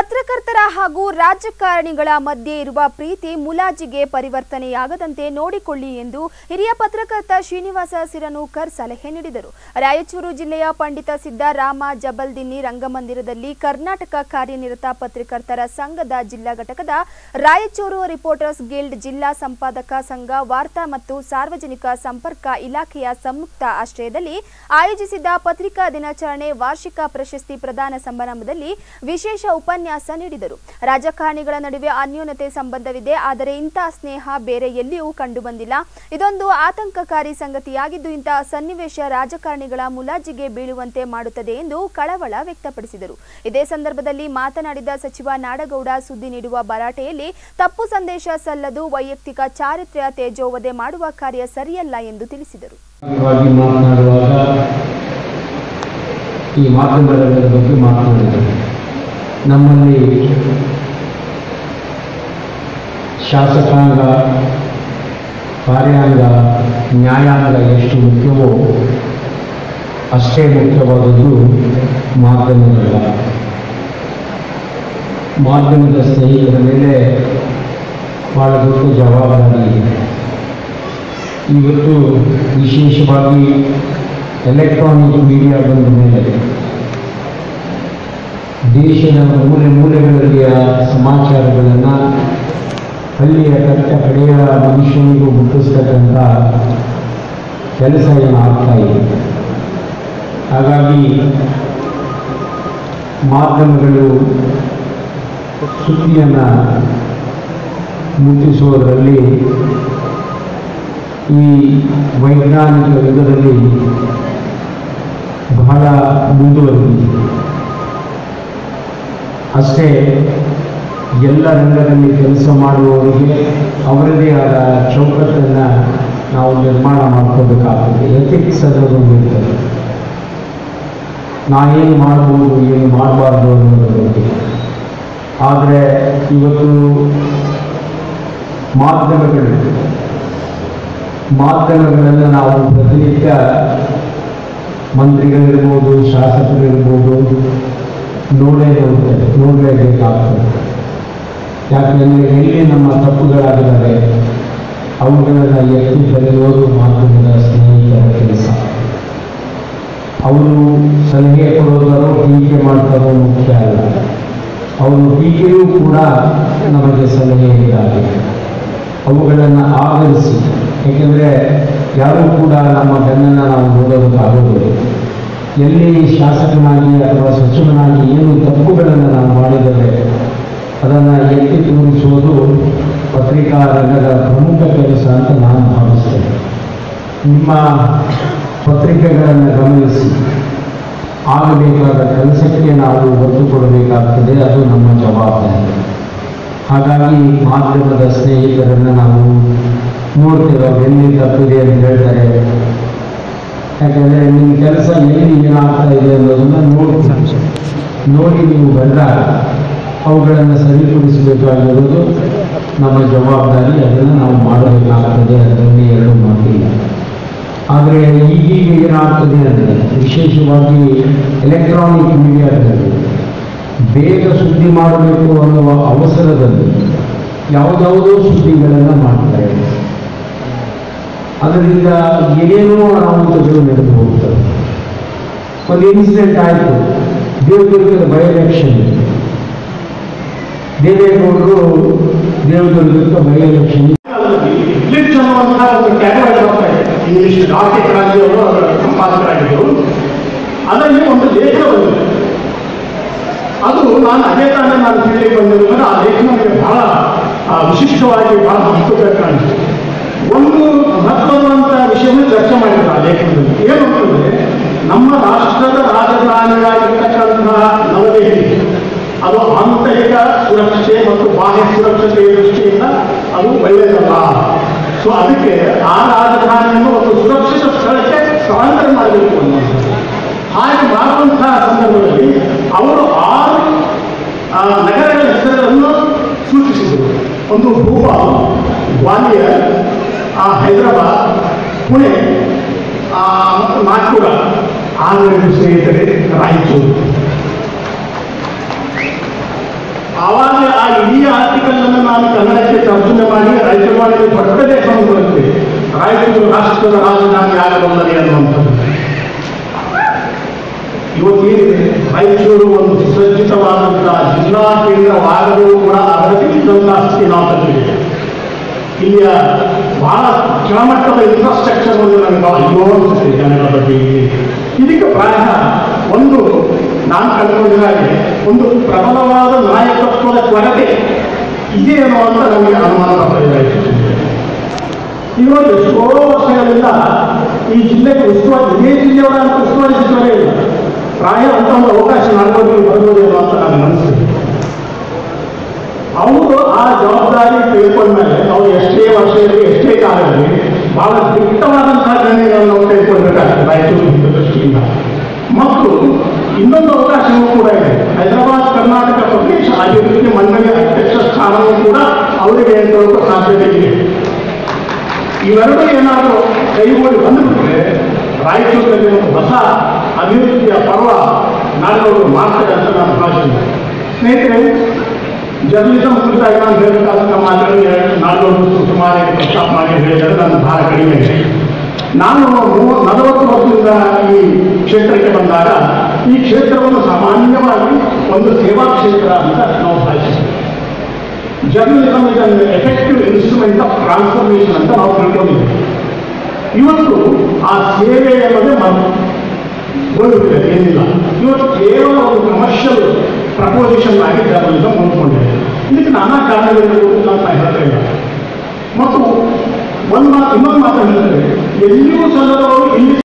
ಪತ್ರಕರ್ತರ ಹಾಗೂ ರಾಜಕಾರಣಿಗಳ ಮಧ್ಯೆ ಇರುವ ಪ್ರೀತಿ ಮುಲಾಜಿಗೆ ಪರಿವರ್ತನೆಯಾಗದಂತೆ ನೋಡಿಕೊಳ್ಳಿ ಎಂದು ಹಿರಿಯ ಪತ್ರಕರ್ತ ಶ್ರೀನಿವಾಸ ಸಿರನೂಕರ್ ಸಲಹೆ ನೀಡಿದರು ರಾಯಚೂರು ಜಿಲ್ಲೆಯ ಪಂಡಿತ ಸಿದ್ದರಾಮ ಜಬಲ್ದಿನ್ನಿ ರಂಗಮಂದಿರದಲ್ಲಿ ಕರ್ನಾಟಕ ಕಾರ್ಯನಿರತ ಪತ್ರಕರ್ತರ ಸಂಘದ ಜಿಲ್ಲಾ ಘಟಕದ ರಾಯಚೂರು ರಿಪೋರ್ಟರ್ಸ್ ಗಿಲ್ಡ್ ಜಿಲ್ಲಾ ಸಂಪಾದಕ ಸಂಘ ವಾರ್ತಾ ಮತ್ತು ಸಾರ್ವಜನಿಕ ಸಂಪರ್ಕ ಇಲಾಖೆಯ ಸಂಯುಕ್ತ ಆಶ್ರಯದಲ್ಲಿ ಆಯೋಜಿಸಿದ್ದ ಪತ್ರಿಕಾ ದಿನಾಚರಣೆ ವಾರ್ಷಿಕ ಪ್ರಶಸ್ತಿ ಪ್ರದಾನ ಸಮಾರಂಭದಲ್ಲಿ ವಿಶೇಷ ಉಪನ್ಯಾಸ ನೀಡಿದರು ರಾಜಕಾರಣಿಗಳ ನಡುವೆ ಅನ್ಯೋನ್ಯತೆ ಸಂಬಂಧವಿದೆ ಆದರೆ ಇಂತಹ ಸ್ನೇಹ ಬೇರೆ ಎಲ್ಲಿಯೂ ಕಂಡುಬಂದಿಲ್ಲ ಇದೊಂದು ಆತಂಕಕಾರಿ ಸಂಗತಿಯಾಗಿದ್ದು ಇಂತಹ ಸನ್ನಿವೇಶ ರಾಜಕಾರಣಿಗಳ ಮುಲಾಜಿಗೆ ಬೀಳುವಂತೆ ಮಾಡುತ್ತದೆ ಎಂದು ಕಳವಳ ವ್ಯಕ್ತಪಡಿಸಿದರು ಇದೇ ಸಂದರ್ಭದಲ್ಲಿ ಮಾತನಾಡಿದ ಸಚಿವ ನಾಡಗೌಡ ಸುದ್ದಿ ನೀಡುವ ಭರಾಟೆಯಲ್ಲಿ ತಪ್ಪು ಸಂದೇಶ ಸಲ್ಲದು ವೈಯಕ್ತಿಕ ಚಾರಿತ್ರ್ಯ ತೇಜೋವಧೆ ಮಾಡುವ ಕಾರ್ಯ ಸರಿಯಲ್ಲ ಎಂದು ತಿಳಿಸಿದರು ವಾಗಿ ಮಾತನಾಡುವಾಗ ಈ ಮಾಧ್ಯಮಗಳ ಬಗ್ಗೆ ಮಾತನಾಡಿದರು ನಮ್ಮಲ್ಲಿ ಶಾಸಕಾಂಗ ಕಾರ್ಯಾಂಗ ನ್ಯಾಯಾಂಗ ಎಷ್ಟು ಮುಖ್ಯವೋ ಅಷ್ಟೇ ಮುಖ್ಯವಾದದ್ದು ಮಾಧ್ಯಮಗಳ ಮಾಧ್ಯಮದ ಸ್ನೇಹಿತರ ಮೇಲೆ ಬಹಳ ದೊಡ್ಡ ಜವಾಬ್ದಾರಿ ಇದೆ ಇವತ್ತು ವಿಶೇಷವಾಗಿ ಎಲೆಕ್ಟ್ರಾನಿಕ್ ಮೀಡಿಯಾ ಬಂದ ಮೇಲೆ ದೇಶದ ಮೂಲೆ ಮೂಲೆಗಳಲ್ಲಿಯ ಸಮಾಚಾರಗಳನ್ನು ಹಳ್ಳಿಯ ಕಟ್ಟ ಕಡೆಯ ಮನುಷ್ಯನಿಗೂ ಮುಟ್ಟಿಸ್ತಕ್ಕಂಥ ಕೆಲಸ ಏನು ಆಗ್ತಾ ಇದೆ ಹಾಗಾಗಿ ಮಾಧ್ಯಮಗಳು ಸುದ್ದಿಯನ್ನು ಮುಟ್ಟಿಸುವುದರಲ್ಲಿ ಈ ವೈಜ್ಞಾನಿಕ ಯುಗದಲ್ಲಿ ಬಹಳ ಮುಂದುವರೆದಿದೆ ಅಷ್ಟೇ ಎಲ್ಲ ರಂಗದಲ್ಲಿ ಕೆಲಸ ಮಾಡುವವರಿಗೆ ಅವರದೇ ಆದ ಚೌಕಟ್ಟನ್ನು ನಾವು ನಿರ್ಮಾಣ ಮಾಡ್ಕೋಬೇಕಾಗ್ತದೆ ಎಥಿಕ್ಸ್ ಅನ್ನೋದೊಂದು ಇರ್ತದೆ ನಾ ಏನು ಮಾಡ್ಬೋದು ಏನು ಮಾಡಬಾರ್ದು ಅನ್ನೋದ್ರ ಬಗ್ಗೆ ಆದರೆ ಇವತ್ತು ಮಾಧ್ಯಮಗಳು ಮಾಧ್ಯಮಗಳನ್ನು ನಾವು ಪ್ರತಿನಿತ್ಯ ಮಂತ್ರಿಗಳಿರ್ಬೋದು ಶಾಸಕರಿರ್ಬೋದು ನೋಡೇ ನೋಡ್ತೇವೆ ನೋಡಲೇಬೇಕಾಗ್ತದೆ ಯಾಕೆಂದರೆ ಎಲ್ಲಿ ನಮ್ಮ ತಪ್ಪುಗಳಾಗಿದ್ದಾವೆ ಅವುಗಳನ್ನು ಎತ್ತಿ ಬರೆಯೋದು ಮಾಧ್ಯಮದ ಸ್ನೇಹಿತರ ಕೆಲಸ ಅವರು ಸಲಹೆ ಕೊಡೋದಾರೋ ಟೀಕೆ ಮಾಡ್ತಾರೋ ಮುಖ್ಯ ಅಲ್ಲ ಅವರು ಟೀಕೆಯೂ ಕೂಡ ನಮಗೆ ಸಲಹೆ ಇದ್ದಾರೆ ಅವುಗಳನ್ನು ಆಧರಿಸಿ ಏಕೆಂದರೆ ಯಾರೂ ಕೂಡ ನಮ್ಮ ಬೆನ್ನನ್ನು ನಾವು ನೋಡೋದಕ್ಕಾಗೋದಿಲ್ಲ ಎಲ್ಲಿ ಶಾಸಕನಾಗಿ ಅಥವಾ ಸಚಿವನಾಗಿ ಏನು ತಪ್ಪುಗಳನ್ನು ನಾವು ಮಾಡಿದರೆ ಅದನ್ನು ಎತ್ತಿ ತೋರಿಸುವುದು ಪತ್ರಿಕಾ ರಂಗದ ಪ್ರಮುಖ ಕೆಲಸ ಅಂತ ನಾನು ಭಾವಿಸ್ತೇನೆ ನಿಮ್ಮ ಪತ್ರಿಕೆಗಳನ್ನು ಗಮನಿಸಿ ಆಗಬೇಕಾದ ಕೆಲಸಕ್ಕೆ ನಾವು ಒತ್ತು ಕೊಡಬೇಕಾಗ್ತದೆ ಅದು ನಮ್ಮ ಜವಾಬ್ದಾರಿ ಹಾಗಾಗಿ ಮಾಧ್ಯಮದ ಸ್ನೇಹಿತರನ್ನು ನಾವು ನೋಡ್ತೇವೆ ಅವ್ರು ಎಲ್ಲಿ ತಪ್ಪಿದೆ ಅಂತ ಹೇಳ್ತಾರೆ ಯಾಕಂದರೆ ನಿಮ್ಮ ಕೆಲಸ ಎಲ್ಲಿ ಏನಾಗ್ತಾ ಇದೆ ಅನ್ನೋದನ್ನು ನೋಡ್ತೀವಿ ನೋಡಿ ನೀವು ಬಂದಾಗ ಅವುಗಳನ್ನು ಸರಿಪಡಿಸಬೇಕಾಗಿರೋದು ನಮ್ಮ ಜವಾಬ್ದಾರಿ ಅದನ್ನು ನಾವು ಮಾಡಬೇಕಾಗ್ತದೆ ಅದರಲ್ಲಿ ಎರಡು ಮಾತಿಲ್ಲ ಆದರೆ ಈಗೀಗ ಏನಾಗ್ತದೆ ಅಂದರೆ ವಿಶೇಷವಾಗಿ ಎಲೆಕ್ಟ್ರಾನಿಕ್ ಮೀಡಿಯಾದಲ್ಲಿ ಬೇಗ ಸುದ್ದಿ ಮಾಡಬೇಕು ಅನ್ನುವ ಅವಸರದಲ್ಲಿ ಯಾವುದಾವುದೋ ಸುದ್ದಿಗಳನ್ನು ಮಾಡ್ತಾರೆ ಅದರಿಂದ ಏನೇನೋ ಅನಾಹುತಗಳು ನಡೆದು ಹೋಗ್ತವೆ ಒಂದು ಇನ್ಸಿಡೆಂಟ್ ಆಯಿತು ದೇವದುರ್ಗದ ಬೈ ಎಲೆಕ್ಷನ್ ದೇವೇಗೌಡರು ದೇವದುರ್ಗಕ್ಕೆ ಬೈ ಎಲೆಕ್ಷನ್ ಗ್ಲಿಚ್ ಅನ್ನುವಂತಹ ಒಂದು ಕ್ಯಾಟಗರಿ ಬರ್ತಾ ಇದೆ ಇಂಗ್ಲಿಷ್ ಡಾಕ್ಟರಾಗಿ ಅವರು ಅದರ ಸಂಪಾದಕರಾಗಿದ್ದರು ಅದರಲ್ಲಿ ಒಂದು ಲೇಖನ ಬಂದಿದೆ ಅದು ನಾನು ಅದೇ ತಾನೇ ನಾನು ತಿಳಿಲಿಕ್ಕೆ ಬಂದಿರುವಾಗ ಆ ಲೇಖನ ನನಗೆ ಬಹಳ ಆ, ವಿಶಿಷ್ಟವಾಗಿ ಬಹಳ ಮಹತ್ವದ ಕಾಣಿಸ್ತು ಒಂದು ಮಹತ್ವದಂತಹ ವಿಷಯವನ್ನು ಚರ್ಚೆ ಮಾಡಿದ್ರು ಆ ಲೇಖನದಲ್ಲಿ ಏನು ಅಂತಂದ್ರೆ ನಮ್ಮ ರಾಷ್ಟ್ರದ ರಾಜಧಾನಿಯಾಗಿರ್ತಕ್ಕಂತಹ ನವದೆಹಲಿ ಅದು ಆಂತರಿಕ ಸುರಕ್ಷೆ ಮತ್ತು ಬಾಹ್ಯ ಸುರಕ್ಷತೆಯ ದೃಷ್ಟಿಯಿಂದ ಅದು ಒಳ್ಳೆಯದಲ್ಲ ಸೊ ಅದಕ್ಕೆ ಆ ರಾಜಧಾನಿಯನ್ನು ಒಂದು ಸುರಕ್ಷಿತ ಸ್ಥಳಕ್ಕೆ ಸ್ಥಳಾಂತರ ಮಾಡಬೇಕು ಅನ್ನೋದು ಹಾಗೆ ಮಾಡುವಂತಹ ಸಂದರ್ಭದಲ್ಲಿ ಅವರು ಆರು ಆ, ನಗರಗಳ ಹೆಸರುಗಳನ್ನು ಸೂಚಿಸಿದರು ಒಂದು ಭೂಪಾಲ್ ಗ್ವಾಲಿಯರ್ ಆ, ಹೈದರಾಬಾದ್ ಪುಣೆ ಆ, ಮತ್ತು ನಾಗ್ಪುರ ಆರು ಸ್ನೇಹಿತರೆ ರಾಯಚೂರು ಆವಾಗ ಆ ಇಡೀ ಆರ್ಟಿಕಲ್ ಅನ್ನು ನಾನು ಕನ್ನಡಕ್ಕೆ ತರ್ಜುಮೆ ಮಾಡಿ ರಾಜ್ಯವಾಣಿಗೆ ದೊಡ್ಡದೇ ಬರುತ್ತೆ ರಾಯಚೂರು ರಾಷ್ಟ್ರದ ರಾಜಧಾನಿ ಆಗಬಲ್ಲದೆ ಅನ್ನುವಂಥದ್ದು ಇವತ್ತೇನಿದೆ ರಾಯಚೂರು ಒಂದು ಸುಸಜ್ಜಿತವಾದಂತಹ ಜಿಲ್ಲಾ ಕೇಂದ್ರವಾಗಲು ಕೂಡ ಅದಕ್ಕೆ ಇದ್ದಂತಹ ಸ್ಥಿತಿನಾಥಗಳಿದೆ ಇಲ್ಲಿಯ ಬಹಳ ಕೆಳಮಟ್ಟದ ಇನ್ಫ್ರಾಸ್ಟ್ರಕ್ಚರ್ ಒಂದು ನನಗೆ ಬಹಳ ಅಯ್ಯೋ ಅನಿಸುತ್ತೆ ಜನಗಳ ಬಗ್ಗೆ ಇದಕ್ಕೆ ಪ್ರಾಯ ಒಂದು ನಾನು ಕಂಡುಕೊಂಡಿದ ಹಾಗೆ ಒಂದು ಪ್ರಬಲವಾದ ನಾಯಕತ್ವದ ಕೊರತೆ ಇದೇನೋ ಅಂತ ನಮಗೆ ಅನುಮಾನ ಬರ್ತಾ ಇವತ್ತು ಎಷ್ಟೋ ವರ್ಷಗಳಿಂದ ಈ ಜಿಲ್ಲೆಗೆ ಉಸ್ತುವಾರಿ ಇದೇ ಜಿಲ್ಲೆಯವರ ಅಂತ ಉಸ್ತುವಾರಿ ಸಚಿವರೇ ಇಲ್ಲ ಪ್ರಾಯ ಅಂತ ಒಂದು ಅವಕಾಶ ನಾಲ್ಕು ಬರ್ಬೋದೇನೋ ಅಂತ ನನಗೆ ಅನಿಸ್ತದೆ ಅವರು ಆ ಜವಾಬ್ದಾರಿ ತೆಗೆದುಕೊಂಡ್ಮೇಲೆ ಅವ್ರು ಎಷ್ಟೇ ವರ್ಷ ಇರಲಿ ಎಷ್ಟೇ ಕಾಲ ಇರಲಿ ಬಹಳ ದಿಟ್ಟವಾದಂತಹ ನಿರ್ಣಯಗಳನ್ನು ನಾವು ತೆಗೆದುಕೊಳ್ಬೇಕಾಗ್ತದೆ ರಾಯಚೂರು ಹಿತದೃಷ್ಟಿಯಿಂದ ಮತ್ತು ಇನ್ನೊಂದು ಅವಕಾಶವೂ ಕೂಡ ಇದೆ ಹೈದರಾಬಾದ್ ಕರ್ನಾಟಕ ಪ್ರದೇಶ ಅಭಿವೃದ್ಧಿ ಮಂಡಳಿಯ ಅಧ್ಯಕ್ಷ ಸ್ಥಾನವೂ ಕೂಡ ಅವರಿಗೆ ಅಂತ ಸಾಧ್ಯತೆ ಇದೆ ಇವೆರಡೂ ಏನಾದರೂ ಕೈಗೂಡಿ ಬಂದುಬಿಟ್ರೆ ರಾಯಚೂರಿನಲ್ಲಿ ಒಂದು ಹೊಸ ಅಭಿವೃದ್ಧಿಯ ಪರ್ವ ನಾಡಿನವರು ಮಾಡ್ತಾರೆ ಅಂತ ನಾನು ಭಾಷೆ ಸ್ನೇಹಿತರೆ ಜರ್ನಲಿಸಂ ಕುರಿತಾಗಿ ನಾನು ಹೇಳಬೇಕಾದಂಥ ಮಾತುಗಳು ಎರಡು ನಾಲ್ಕು ಸುಮಾರು ಪ್ರಸ್ತಾಪ ಮಾಡಿ ಹೇಳಿದರೆ ನನ್ನ ಭಾರ ಕಡಿಮೆ ಇದೆ ನಾನು ಮೂವ ನಲವತ್ತು ವರ್ಷದಿಂದ ಈ ಕ್ಷೇತ್ರಕ್ಕೆ ಬಂದಾಗ ಈ ಕ್ಷೇತ್ರವನ್ನು ಸಾಮಾನ್ಯವಾಗಿ ಒಂದು ಸೇವಾ ಕ್ಷೇತ್ರ ಅಂತ ನಾವು ಭಾವಿಸ್ತೀವಿ journalism is an effective instrument of transformation ಅಂತ ನಾವು ತಿಳ್ಕೊಂಡಿದ್ದೀವಿ ಇವತ್ತು ಆ ಸೇವೆ ಅನ್ನೋದೇ ಮ- ಹೋಗ್ಬಿಟ್ಟಿದೆ ಏನಿಲ್ಲ ಇವತ್ತು ಕೇವಲ ಒಂದು ಕಮರ್ಷಿಯಲ್ ಪ್ರಪೋಸಿಷನ್ ಆಗಿ ಜರ್ನಲಿಸಮ್ ಹೊಂದ್ಕೊಂಡಿದೆ ಇದಕ್ಕೆ ನಾನಾ ಕಾರಣಗಳಿರ್ಬೋದು ಅಂತ ಹೇಳ್ತಾ ಇಲ್ಲ ಮತ್ತು ಒಂದು ಮಾತು ಇನ್ನೊಂದು ಮಾತು ಹೇಳ್ತಾರೆ ಎಲ್ಲಿಯೂ ಸಲ್ಲದವರು ಇಲ್ಲಿ